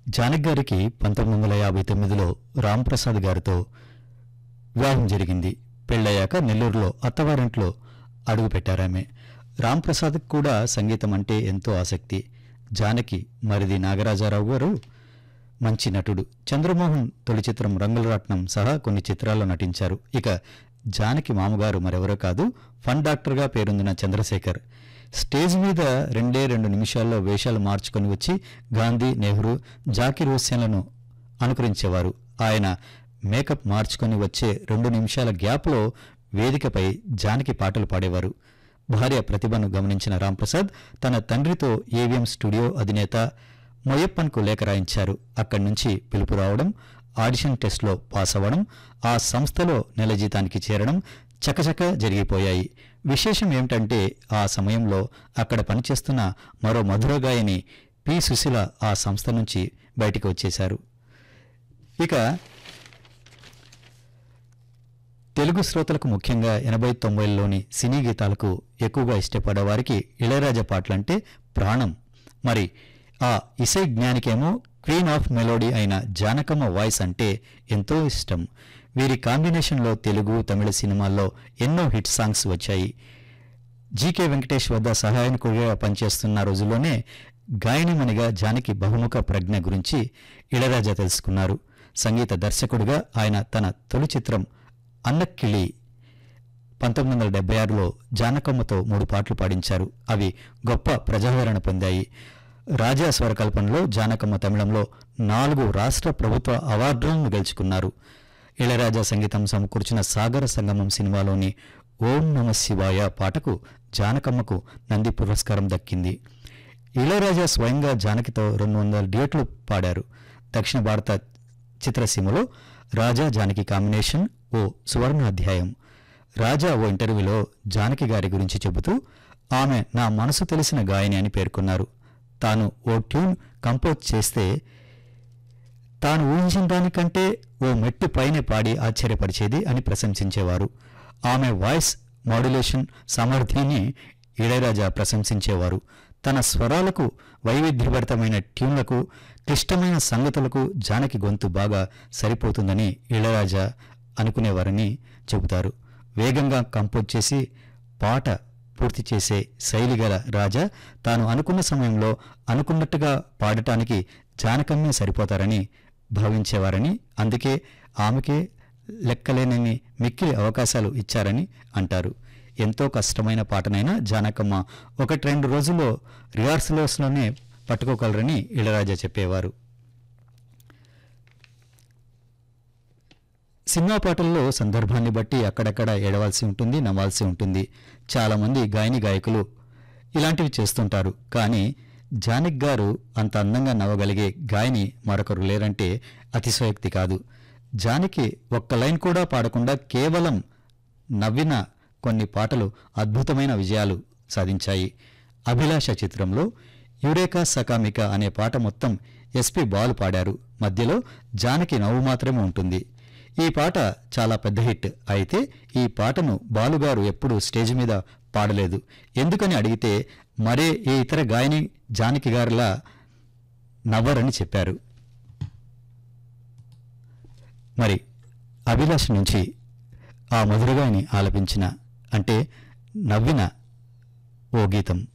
జానక్ గారికి పంతొమ్మిది వందల యాభై తొమ్మిదిలో రాంప్రసాద్ గారితో వివాహం జరిగింది పెళ్ళయ్యాక నెల్లూరులో అత్తవారింట్లో అడుగుపెట్టారామె రాంప్రసాద్ కూడా సంగీతం అంటే ఎంతో ఆసక్తి జానకి మరిది నాగరాజారావు గారు మంచి నటుడు చంద్రమోహన్ తొలి చిత్రం రంగులరాట్నం సహా కొన్ని చిత్రాల్లో నటించారు ఇక జానకి మామగారు మరెవరో కాదు ఫన్ డాక్టర్గా పేరొందిన చంద్రశేఖర్ స్టేజ్ మీద రెండే రెండు నిమిషాల్లో వేషాలు మార్చుకొని వచ్చి గాంధీ నెహ్రూ జాకిర్ హుస్సేన్లను అనుకరించేవారు ఆయన మేకప్ మార్చుకొని వచ్చే రెండు నిమిషాల గ్యాప్లో వేదికపై జానకి పాటలు పాడేవారు భార్య ప్రతిభను గమనించిన రాంప్రసాద్ తన తండ్రితో ఏవిఎం స్టూడియో అధినేత మొయ్యప్పన్కు లేఖ రాయించారు అక్కడి నుంచి పిలుపు రావడం ఆడిషన్ టెస్ట్లో పాస్ అవ్వడం ఆ సంస్థలో నెల జీతానికి చేరడం చకచక జరిగిపోయాయి విశేషం ఏమిటంటే ఆ సమయంలో అక్కడ పనిచేస్తున్న మరో మధుర గాయని పి సుశీల ఆ సంస్థ నుంచి బయటికి వచ్చేశారు ఇక తెలుగు శ్రోతలకు ముఖ్యంగా ఎనభై తొంభైలోని సినీ గీతాలకు ఎక్కువగా ఇష్టపడే వారికి ఇళయరాజా పాటలంటే ప్రాణం మరి ఆ ఇసై జ్ఞానికేమో క్వీన్ ఆఫ్ మెలోడీ అయిన జానకమ్మ వాయిస్ అంటే ఎంతో ఇష్టం వీరి కాంబినేషన్లో తెలుగు తమిళ సినిమాల్లో ఎన్నో హిట్ సాంగ్స్ వచ్చాయి జీకే వెంకటేష్ వద్ద సహాయకుడిగా పనిచేస్తున్న రోజుల్లోనే గాయనిమణిగా జానకి బహుముఖ ప్రజ్ఞ గురించి ఇళరాజా తెలుసుకున్నారు సంగీత దర్శకుడిగా ఆయన తన తొలి చిత్రం అన్నక్కిళి పంతొమ్మిది వందల డెబ్బై ఆరులో జానకమ్మతో మూడు పాటలు పాడించారు అవి గొప్ప ప్రజాదరణ పొందాయి రాజా స్వరకల్పనలో జానకమ్మ తమిళంలో నాలుగు రాష్ట్ర ప్రభుత్వ అవార్డులను గెలుచుకున్నారు ఇళయరాజా సంగీతం సమకూర్చిన సాగర సంగమం సినిమాలోని ఓం నమ శివాయ పాటకు జానకమ్మకు నంది పురస్కారం దక్కింది ఇళయరాజా స్వయంగా జానకితో రెండు వందల డ్యూట్లు పాడారు దక్షిణ భారత చిత్రసీమలో రాజా జానకి కాంబినేషన్ ఓ సువర్ణ అధ్యాయం రాజా ఓ ఇంటర్వ్యూలో జానకి గారి గురించి చెబుతూ ఆమె నా మనసు తెలిసిన గాయని అని పేర్కొన్నారు తాను ఓ ట్యూన్ కంపోజ్ చేస్తే తాను ఊహించిన దానికంటే ఓ మెట్టు పైనే పాడి ఆశ్చర్యపరిచేది అని ప్రశంసించేవారు ఆమె వాయిస్ మాడ్యులేషన్ సామర్థ్యాన్ని ఇళయరాజా ప్రశంసించేవారు తన స్వరాలకు వైవిధ్యభరితమైన ట్యూన్లకు క్లిష్టమైన సంగతులకు జానకి గొంతు బాగా సరిపోతుందని ఇళయరాజా అనుకునేవారని చెబుతారు వేగంగా కంపోజ్ చేసి పాట పూర్తి చేసే శైలి గల రాజా తాను అనుకున్న సమయంలో అనుకున్నట్టుగా పాడటానికి జానకమ్మే సరిపోతారని భావించేవారని అందుకే ఆమెకే లెక్కలేనన్ని మిక్కిలి అవకాశాలు ఇచ్చారని అంటారు ఎంతో కష్టమైన పాటనైనా జానకమ్మ ఒకటి రెండు రోజుల్లో రిహార్సల్స్లోనే పట్టుకోగలరని ఇళరాజా చెప్పేవారు సినిమా పాటల్లో సందర్భాన్ని బట్టి అక్కడక్కడ ఏడవాల్సి ఉంటుంది నవ్వాల్సి ఉంటుంది చాలామంది గాయని గాయకులు ఇలాంటివి చేస్తుంటారు కానీ జానక్ గారు అంత అందంగా నవ్వగలిగే గాయని మరొకరు లేరంటే అతిశయోక్తి కాదు జానకి ఒక్క లైన్ కూడా పాడకుండా కేవలం నవ్విన కొన్ని పాటలు అద్భుతమైన విజయాలు సాధించాయి అభిలాష చిత్రంలో యురేకా సకామిక అనే పాట మొత్తం ఎస్పి బాలు పాడారు మధ్యలో జానకి నవ్వు మాత్రమే ఉంటుంది ఈ పాట చాలా పెద్ద హిట్ అయితే ఈ పాటను బాలుగారు ఎప్పుడూ స్టేజ్ మీద పాడలేదు ఎందుకని అడిగితే మరే ఏ ఇతర గాయని జానకి గారిలా నవ్వరని చెప్పారు మరి అభిలాష్ నుంచి ఆ మధురగాని ఆలపించిన అంటే నవ్విన ఓ గీతం